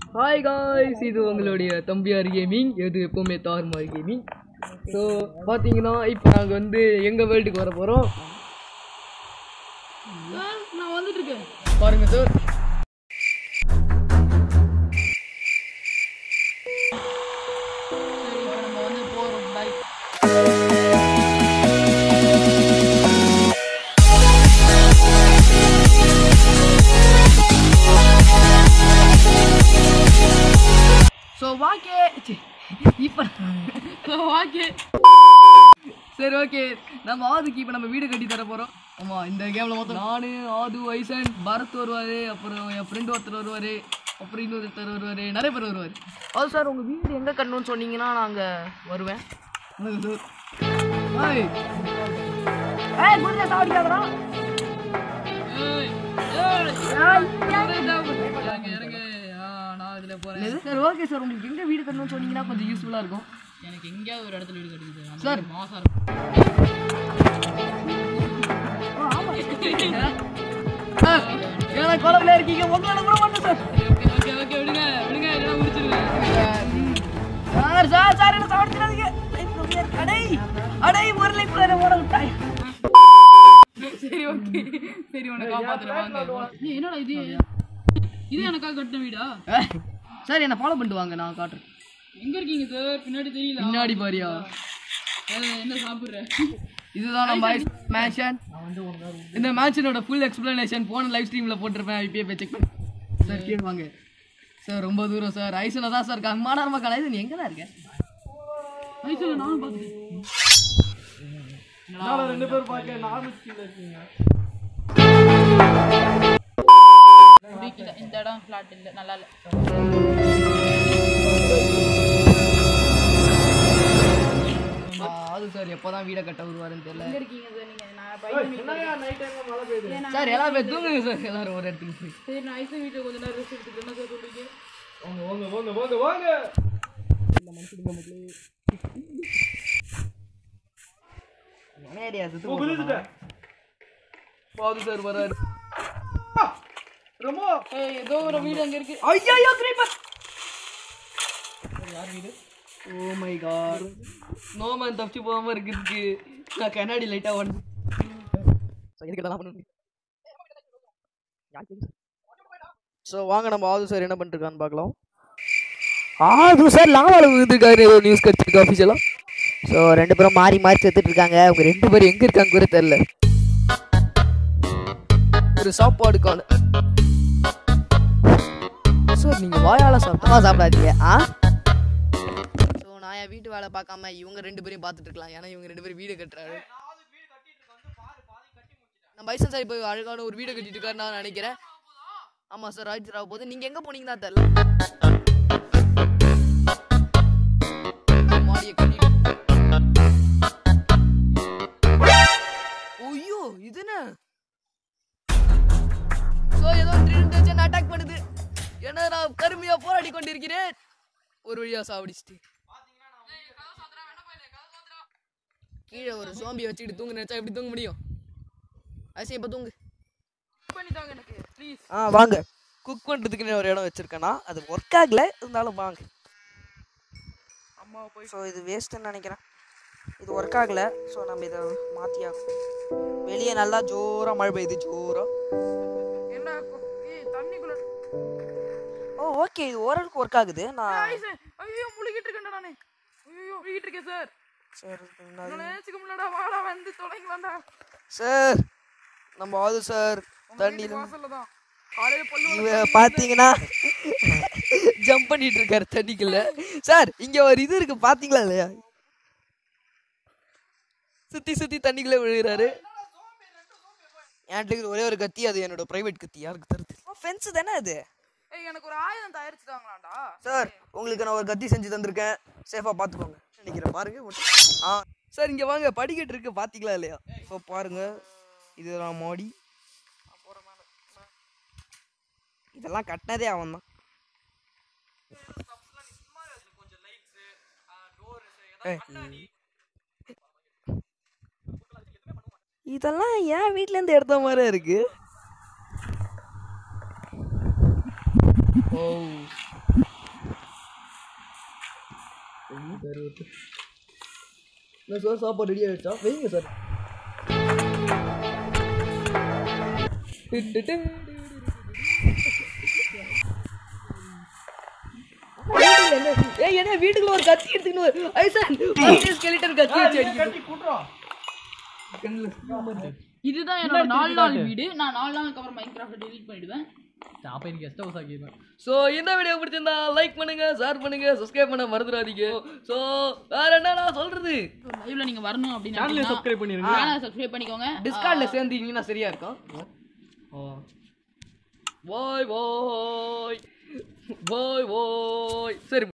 Hi guys இது உங்களுடைய தம்பியார் gaming எது எப்போவுமே தார்மார் கேமிங் ஸோ பார்த்தீங்கன்னா இப்போ நாங்கள் வந்து எங்கள் வேர்ல்டுக்கு வர போகிறோம் நான் வந்துட்டு இருக்கேன் பாருங்க சார் சரி இப்போ நம்ம வந்து போகிறோம் பை ஸோ வாக்கே இப்போ ஓகே சரி ஓகே நம்ம ஆதுக்கு இப்போ நம்ம வீடு கட்டி தர போகிறோம் ஆமாம் இந்த கேமில் மொத்தம் நான் ஆது ஐசன் பரத் வருவார் அப்புறம் என் ஃப்ரெண்டு ஒருத்தர் வருவார் அப்புறம் இன்னொருத்தர் வருவார் நிறைய பேர் வருவார் அது சார் உங்கள் வீடு எங்கே கட்டணும்னு சொன்னீங்கன்னா நாங்கள் வருவேன் சார் ஹாய் ஏய் குடிச்சா சாப்பிடாதடா ஏய் ஏய் இறங்கு இறங்கு ஆ நான் இதில் போகிறேன் சார் ஓகே சார் உங்களுக்கு எங்கே வீடு கட்டணும்னு சொன்னீங்கன்னா கொஞ்சம் யூஸ்ஃபுல்லாக இருக்கும் எனக்கு எங்கேயாவது ஒரு இடத்துல வீடு கட்டுது சார். மாசம் இருக்கும் சார் ஏன்னா குழம்புல இருக்கீங்க உங்களோட கூட மாட்டேன் சார் ஓகே ஓகே ஓகே விடுங்க விடுங்க இதெல்லாம் முடிச்சிருவேன் சார் சார் சார் என்ன சாப்பிடுறாதீங்க அடை அடை ஒரு லைஃப் ஓட விட்டாய் சரி ஓகே சரி உன்னை காப்பாத்துறேன் வாங்க ஏய், என்னடா இது இது எனக்காக கட்டின வீடா சார் என்ன ஃபாலோ பண்ணிட்டு வாங்க நான் காட்டுறேன் எங்க இருக்கீங்க சார் பின்னாடி தெரியல பின்னாடி பாரியா ஏய், என்ன சாப்பிடுற இதுதான் நம்ம மேன்ஷன் இந்த மேன்ஷனோட ஃபுல் எக்ஸ்பிளனேஷன் போன லைவ் ஸ்ட்ரீமில் போட்டிருப்பேன் இப்பயே போய் செக் பண்ணி சார் கீழே வாங்க சார் ரொம்ப தூரம் சார் ஐசனில் தான் சார் கம்மான மக்கள் ஐசன் எங்கே தான் இருக்கேன் ஐசல நானும் பார்த்துட்டேன் பிடிக்கல இந்த இடம் ஃபிளாட் இல்லை நல்லா இல்லை அது சார் எப்போ தான் வீடை கட்ட வருவாருன்னு தெரியல எங்க இருக்கீங்க சார் நீங்க நான் பையன் சார் எல்லாரும் போய் தூங்குங்க சார் எல்லாரும் ஒரு இடத்துக்கு போய் சரி நான் ஐசன் வீட்டில் கொஞ்ச நேரம் ரெஸ்ட் எடுத்துட்டு என்ன சார் சொல்றீங்க பாது சார் வராரு ஏய், ஏதோ ஒரு வீடு அங்க இருக்கு ஐயோ கிரீப்பர் ஓ மை காட் நோமன் தப்பிச்சு போகாம இருக்கிறதுக்கு நான் கண்ணாடி லைட்டா ஒன் ஸோ வாங்க நம்ம ஆது சார் என்ன பண்ணிருக்கான்னு பார்க்கலாம் ஆது சார் லாவால விழுந்துருக்காரு ஏதோ நியூஸ் கிடைச்சிருக்கு ஆஃபீஷியலாக ஸோ ரெண்டு பேரும் மாறி மாறி செத்துட்டு இருக்காங்க அவங்க ரெண்டு பேரும் எங்க இருக்காங்க கூட தெரியல ஒரு சாப்பாடு காண சார் நீங்கள் வாயால சாப்பிட்டா சுத்தமா சாப்பிடாதீங்க ஆ ஸோ நான் என் வீட்டு வேலை பார்க்காம இவங்க ரெண்டு பேரையும் பார்த்துட்டு இருக்கலாம் ஏன்னா இவங்க ரெண்டு பேரும் வீடு கட்டுறாரு நம்ம பைசன் சார் இப்போ அழகான ஒரு வீடு கட்டிட்டு இருக்காரு நான் நினைக்கிறேன் ஆமாம் சார் ஆயிடுச்சு ராவ போது நீங்கள் எங்கே போனீங்கன்னா தெரியல மாடியை கட்டிட்டு ஐயோ இது என்ன ஸோ ஏதோ ட்ரில் அட்டாக் பண்ணுது ஏன்னா நான் கருமையா போராடி கொண்டிருக்கிறேன் ஒரு வழியா சாவடிச்சிட்டு கீழே ஒரு சோம்பி வச்சுக்கிட்டு தூங்க நினைச்சா எப்படி தூங்க முடியும் அசை இப்போ தூங்கு பண்ணிட்டாங்க எனக்கு ப்ளீஸ் ஆ வாங்க குக் பண்ணுறதுக்குன்னு ஒரு இடம் வச்சிருக்கேனா அது ஒர்க் ஆகல இருந்தாலும் வாங்க அம்மா போய் ஸோ இது வேஸ்ட்டுன்னு நினைக்கிறேன் இது ஒர்க் ஆகல ஸோ நம்ம இதை மாற்றி ஆகும் வெளியே நல்லா ஜோரா மழை பெய்யுது ஜோரா என்ன கொ- ஏய் தண்ணிக்குள்ள ஓ ஓகே இது ஓரளவுக்கு ஒர்க் ஆகுது நான் ஐசன் ஐயோ முழுகிட்டு இருக்கேன்டா நானு ஐயோ முழுகிட்டு இருக்கேன் சார் சரி நான் நினைச்சுக்க முடியலடா வாடா வந்து தொலைங்களாண்டா சார் நம்ம ஆது சார் தண்ணியில் வாசல்ல தான் காலையில பல்லு இவ பாத்தீங்கன்னா ஜம்ப் பண்ணிட்டு இருக்காரு தண்ணிக்குள்ள சார் இங்க ஒரு இது இருக்கு பாத்தீங்களா இல்லையா சுத்தி சுத்தி தண்ணிக்குள்ள விழுகிறாரு என்கிட்ட இருக்கிற ஒரே ஒரு கத்தி அது என்னோட பிரைவேட் கத்தி யாருக்கு தருது ஃபென்ஸ் தானே அது ஏய் எனக்கு ஒரு ஆயுதம் தயாரிச்சுட்டாங்களாண்டா சார் உங்களுக்கு நான் ஒரு கத்தி செஞ்சு தந்திருக்கேன் சேஃபா பாத்துக்கோங்க நினைக்கிறேன் பாருங்க மட்டும். ஆ சார் இங்க வாங்க படிக்கட்டு இருக்கு பாத்தீங்களா இல்லையா இப்போ பாருங்க இதுதான் மாடி இதெல்லாம் கட்டினதே அவன் தான் இதெல்லாம் ஏன் வீட்ல இருந்து எடுத்த மாதிரி இருக்கு ஓ சரி ஓகே நான் சார் சாப்பாடு ரெடி ஆகிடுச்சா வைங்க சார் ஏய் என்ன வீட்டுக்குள்ள ஒரு கத்தி எடுத்துக்கணும் ஐசன் ஃபர்ஸ்ட் ஸ்கெலிட்டன் கத்தி வச்சு அடிக்குது இதுதான் என்னோட நாலு நாள் வீடு நான் நாலு நாளுக்கு அப்புறம் மைண்ட் கிராஃப்ட் டெலீட் பண்ணிடுவேன் அப்போ எனக்கு கெஸ்ட் ஹவுஸ் ஆக்கிடுவேன் ஸோ இந்த வீடியோ பிடிச்சிருந்தா லைக் பண்ணுங்க ஷேர் பண்ணுங்க சப்ஸ்கிரைப் பண்ண மறந்துடாதீங்க ஸோ வேற என்ன நான் சொல்றது லைவ்ல நீங்க வரணும் அப்படின்னு சேனலை சப்ஸ்கிரைப் பண்ணிருங்க சேனலை சப்ஸ்கிரைப் பண்ணிக்கோங்க டிஸ்கார்ட்ல சேர்ந்தீங்கன்னா சரியா இருக்கும் பாய் பாய் பாய் பாய் சரி